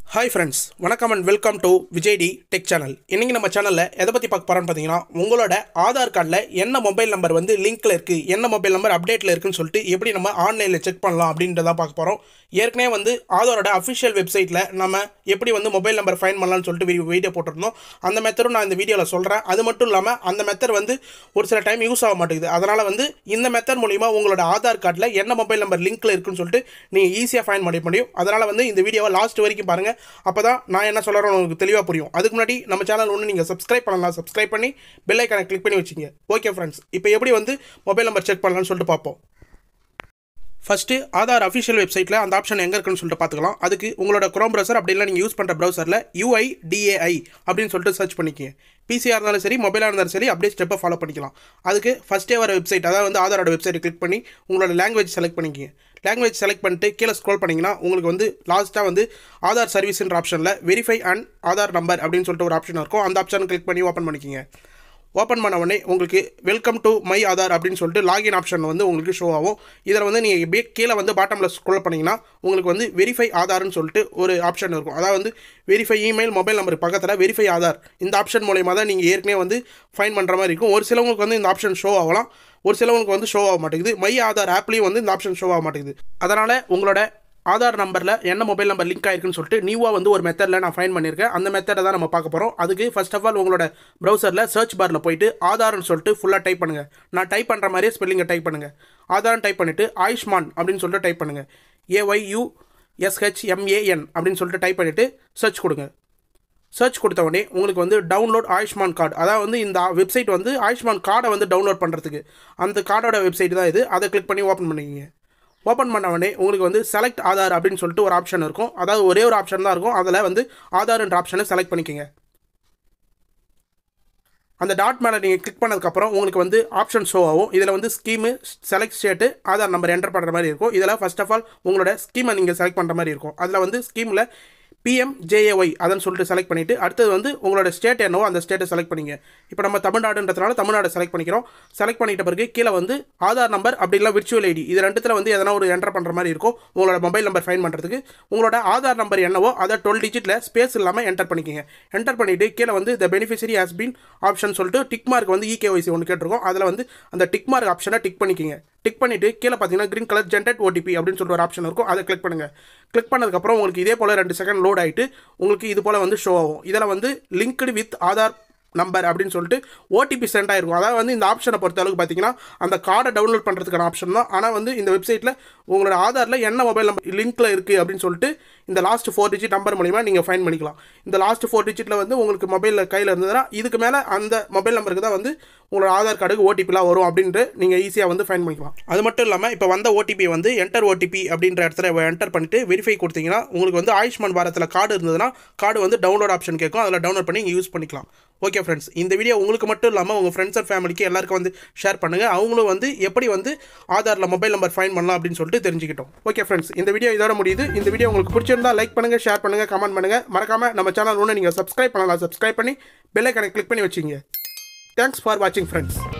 hi friends வணக்கம் and welcome to Vijay T tech channel இன்றைக்கி நம்ம சேனலில் எதை பற்றி பார்க்க போகிறோன்னு பார்த்தீங்கன்னா உங்களோட ஆதார் கார்டில் என்ன மொபைல் நம்பர் வந்து லிங்க்கில் இருக்குது என்ன மொபைல் நம்பர் அப்டேட்டில் இருக்குன்னு சொல்லிட்டு எப்படி நம்ம ஆன்லைனில் செக் பண்ணலாம் அப்படின்றத பார்க்க போகிறோம் ஏற்கனவே வந்து ஆதாரோட அஃபிஷியல் வெப்சைட்டில் நம்ம எப்படி வந்து மொபைல் நம்பர் ஃபைன் பண்ணலாம்னு சொல்லிட்டு வீடியோ வீடியோ போட்டிருந்தோம் அந்த மெத்தடும் நான் இந்த வீடியோவில் சொல்கிறேன் அது மட்டும் இல்லாமல் அந்த மெத்தட் வந்து ஒரு சில டைம் யூஸ் ஆக மாட்டேங்குது அதனால் வந்து இந்த மெத்தட் மூலிமா உங்களோட ஆதார் கார்டில் என்ன மொபைல் நம்பர் லிங்க்கில் இருக்குன்னு சொல்லிட்டு நீங்கள் ஈஸியாக ஃபைன் பண்ண முடியும் அதனால் வந்து இந்த வீடியோவை லாஸ்ட் வரைக்கும் பாருங்கள் அப்போ தான் நான் என்ன சொல்கிறேன் உங்களுக்கு தெளிவாக புரியும் அதுக்கு முன்னாடி நம்ம சேனல் ஒன்று நீங்கள் சப்ஸ்கிரைப் பண்ணலாம் சப்ஸ்கிரைப் பண்ணி பெல் ஐக்கானை கிளிக் பண்ணி வச்சிங்க ஓகே ஃப்ரெண்ட்ஸ் இப்போ எப்படி வந்து மொபைல் நம்பர் செக் பண்ணலாம்னு சொல்லிட்டு பார்ப்போம் ஃபஸ்ட்டு ஆதார் அஃபிஷியல் வெப்சைட்டில் அந்த ஆப்ஷன் எங்கே இருக்குன்னு சொல்லிட்டு பார்த்துக்கலாம் அதுக்கு உங்களோட குரோம் ப்ரௌசர் அப்படி இல்லை நீங்கள் யூஸ் பண்ணுற ப்ரௌசரில் யூஐடிஏஐ அப்படின்னு சொல்லிட்டு சர்ச் பண்ணிக்கங்க பிசிஆர் இருந்தாலும் சரி மொபைலாக இருந்தாலும் சரி அப்படியே ஸ்டெப்பை ஃபாலோ பண்ணிக்கலாம் அதுக்கு ஃபஸ்ட்டே வர வெப்சைட் அதாவது வந்து ஆதாரோட வெப்சைட்டை கிளிக் பண்ணி உங்களோட லாங்குவேஜ் செலக்ட் பண்ணிக்கங்க லாங்குவேஜ் செலக்ட் பண்ணிட்டு கீழே ஸ்க்ரோல் பண்ணிங்கன்னா உங்களுக்கு வந்து லாஸ்ட்டாக வந்து ஆதார் சர்வீஸ்ன்ற ஆப்ஷனில் வெரிஃபை அண்ட் ஆதார் நம்பர் அப்படின்னு சொல்லிட்டு ஒரு ஆப்ஷன் இருக்கும் அந்த ஆப்ஷன் கிளிக் பண்ணி ஓப்பன் பண்ணிக்கங்க ஓப்பன் பண்ண உடனே உங்களுக்கு வெல்கம் டு மை ஆதார் அப்படின்னு சொல்லிட்டு லாகின் ஆப்ஷன் வந்து உங்களுக்கு ஷோ ஆகும் இதில் வந்து நீங்கள் இப்படியே கீழே வந்து பாட்டமில் ஸ்க்ரோல் பண்ணிங்கன்னா உங்களுக்கு வந்து வெரிஃபை ஆதார்னு சொல்லிட்டு ஒரு ஆப்ஷன் இருக்கும் அதாவது வந்து வெரிஃபை இமெயில் மொபைல் நம்பர் பக்கத்தில் வெரிஃபை ஆதார் இந்த ஆப்ஷன் மூலயமா தான் நீங்கள் ஏற்கனவே வந்து ஃபைன் பண்ணுற மாதிரி இருக்கும் ஒரு சிலவங்களுக்கு வந்து இந்த ஆப்ஷன் ஷோ ஆகலாம் ஒரு சிலவங்களுக்கு வந்து ஷோ ஆக மாட்டேங்குது மை ஆதார் ஆப்லேயும் வந்து இந்த ஆப்ஷன் ஷோ ஆக மாட்டேங்குது அதனால் உங்களோட ஆதார் நம்பரில் என்ன மொபைல் நம்பர் லிங்க் ஆயிருக்குன்னு சொல்லிட்டு நியூவாக வந்து ஒரு மெத்தடில் நான் ஃபைன் பண்ணியிருக்கேன் அந்த மெத்தடை தான் நம்ம பார்க்க போகிறோம் அதுக்கு ஃபர்ஸ்ட் ஆஃப் ஆல் உங்களோட ப்ரௌசரில் சர்ச் பாரில் போயிட்டு ஆதார்னு சொல்லிட்டு ஃபுல்லாக டைப் பண்ணுங்கள் நான் டைப் பண்ணுற மாதிரியே ஸ்பெல்லிங்கை டைப் பண்ணுங்கள் ஆதார்னு டைப் பண்ணிவிட்டு ஆயுஷ்மான் அப்படின்னு சொல்லிட்டு டைப் பண்ணுங்கள் ஏஒய்யூ எஸ்ஹெச்எம்ஏஎன் அப்படின்னு சொல்லிட்டு டைப் பண்ணிவிட்டு சர்ச் கொடுங்க சர்ச் கொடுத்த உடனே உங்களுக்கு வந்து டவுன்லோட் ஆயுஷ்மான் கார்டு அதாவது வந்து இந்த வெப்சைட் வந்து ஆயுஷ்மான் கார்டை வந்து டவுன்லோட் பண்ணுறதுக்கு அந்த கார்டோட வெப்சைட் தான் இது அதை கிளிக் பண்ணி ஓப்பன் பண்ணிக்கிங்க ஓப்பன் பண்ண உடனே உங்களுக்கு வந்து செலக்ட் ஆதார் அப்படின்னு சொல்லிட்டு ஒரு ஆப்ஷன் இருக்கும் அதாவது ஒரே ஒரு ஆப்ஷன் தான் இருக்கும் அதில் வந்து ஆதார்ன்ற ஆப்ஷனை செலக்ட் பண்ணிக்கோங்க அந்த டாட் மேலே நீங்கள் கிளிக் பண்ணதுக்கப்புறம் உங்களுக்கு வந்து ஆப்ஷன் ஷோ ஆகும் இதில் வந்து scheme select state Aadhaar number enter பண்ணுற மாதிரி இருக்கும் இதில் ஃபர்ஸ்ட் ஆஃப் ஆல் உங்களோட ஸ்கீமை நீங்கள் செலக்ட் பண்ணுற மாதிரி இருக்கும் அதில் வந்து ஸ்கீமில் பிஎம்ஜேஏஒய் அதன்னு சொல்லிட்டு செலக்ட் பண்ணிவிட்டு அடுத்தது வந்து உங்களோட ஸ்டேட் என்னவோ அந்த ஸ்டேட்டை செலக்ட் பண்ணிங்க இப்போ நம்ம தமிழ்நாடுன்றதுனால தமிழ்நாடு செலக்ட் பண்ணிக்கிறோம் செலக்ட் பண்ணிட்ட பிறகு கீழே வந்து ஆதார் நம்பர் அப்படி இல்லை விர்ச்சுவல் ஐடி இது ரெண்டுத்தில் வந்து எதனா ஒரு என்டர் பண்ணுற மாதிரி இருக்கும் உங்களோட மொபைல் நம்பர் ஃபைன் பண்ணுறதுக்கு உங்களோட ஆதார் நம்பர் என்னவோ அதை டுவெல் டிஜிட்டில் ஸ்பேஸ் இல்லாமல் என்டர் பண்ணிக்கோங்க என்டர் பண்ணிவிட்டு கீழே வந்து the beneficiary has been option சொல்லிட்டு டிக் மார்க் வந்து இகேஒய்சி ஒன்று கேட்டிருக்கோம் அதில் வந்து அந்த டிக் மார்க் ஆப்ஷனை டிக் பண்ணிக்கிங்க டிக் பண்ணிவிட்டு கீழே பார்த்தீங்கன்னா க்ரீன் கலர் ஜென்ரேட் ஓடிபி அப்படின்னு சொல்லிட்டு ஒரு ஆப்ஷன் இருக்கும் அதை கிளிக் பண்ணுங்கள் கிளிக் பண்ணதுக்கப்புறம் உங்களுக்கு இதே போல் ரெண்டு செகண்ட் லோட் ஆகிட்டு உங்களுக்கு இது போல் வந்து ஷோ ஆகும் இதில் வந்து லிங்க்டு வித் ஆதார் நம்பர் அப்படின்னு சொல்லிட்டு ஓடிபி சென்ட் ஆயிருக்கும் அதாவது வந்து இந்த ஆப்ஷனை பொறுத்த அளவுக்கு பார்த்தீங்கன்னா அந்த கார்டை டவுன்லோட் பண்ணுறதுக்கான ஆப்ஷன் தான் ஆனால் வந்து இந்த வெப்சைட்டில் உங்களோட ஆதாரில் என்ன மொபைல் நம்பர் லிங்க்கில் இருக்குது அப்படின்னு சொல்லிட்டு இந்த லாஸ்ட் ஃபோர் டிஜிட் நம்பர் மூலிமா நீங்கள் ஃபைன் பண்ணிக்கலாம் இந்த லாஸ்ட் ஃபோர் டிஜிட்டில் வந்து உங்களுக்கு மொபைலில் கையில் இருந்ததுன்னா இதுக்கு மேலே அந்த மொபைல் நம்பருக்கு தான் வந்து உங்களோட ஆதார் கார்டுக்கு ஓடிபிலாம் வரும் அப்படின்ட்டு நீங்கள் ஈஸியாக வந்து ஃபைன் பண்ணிக்கலாம் அது மட்டும் இல்லாமல் இப்போ வந்த ஓடிபி வந்து என்டர் ஓடிபி அப்படின்ற இடத்துல என்டர் பண்ணிட்டு வெரிஃபை கொடுத்தீங்கன்னா உங்களுக்கு வந்து ஆயுஷ்மான் பாரத்தில் கார்டு இருந்ததுன்னா கார்டு வந்து டவுன்லோட் ஆப்ஷன் கேட்கும் அதில் டவுன்லோட் பண்ணி நீங்கள் யூஸ் பண்ணிக்கலாம் ஓகே ஃப்ரெண்ட்ஸ் இந்த வீடியோ உங்களுக்கு மட்டும் இல்லாமல் உங்கள் ஃப்ரெண்ட்ஸ் அண்ட் ஃபேமிலிக்கு எல்லாருக்கும் வந்து ஷேர் பண்ணுங்கள் அவங்களும் வந்து எப்படி வந்து ஆதாரில் மொபைல் நம்பர் ஃபைன் பண்ணலாம் அப்படின்னு சொல்லிட்டு தெரிஞ்சுக்கிட்டோம் ஓகே ஃப்ரெண்ட்ஸ் இந்த வீடியோ இதோட முடியுது இந்த வீடியோ உங்களுக்கு பிடிச்சிருந்தா லைக் பண்ணுங்கள் ஷேர் பண்ணுங்கள் கமெண்ட் பண்ணுங்கள் மறக்காமல் நம்ம சேனல் ஒன்று நீங்கள் சப்ஸ்கிரைப் பண்ணலாம் சப்ஸ்கிரைப் பண்ணி பெல்லை கணக்கு கிளிக் பண்ணி வச்சிங்க தேங்க்ஸ் ஃபார் வாட்சிங் ஃப்ரெண்ட்ஸ்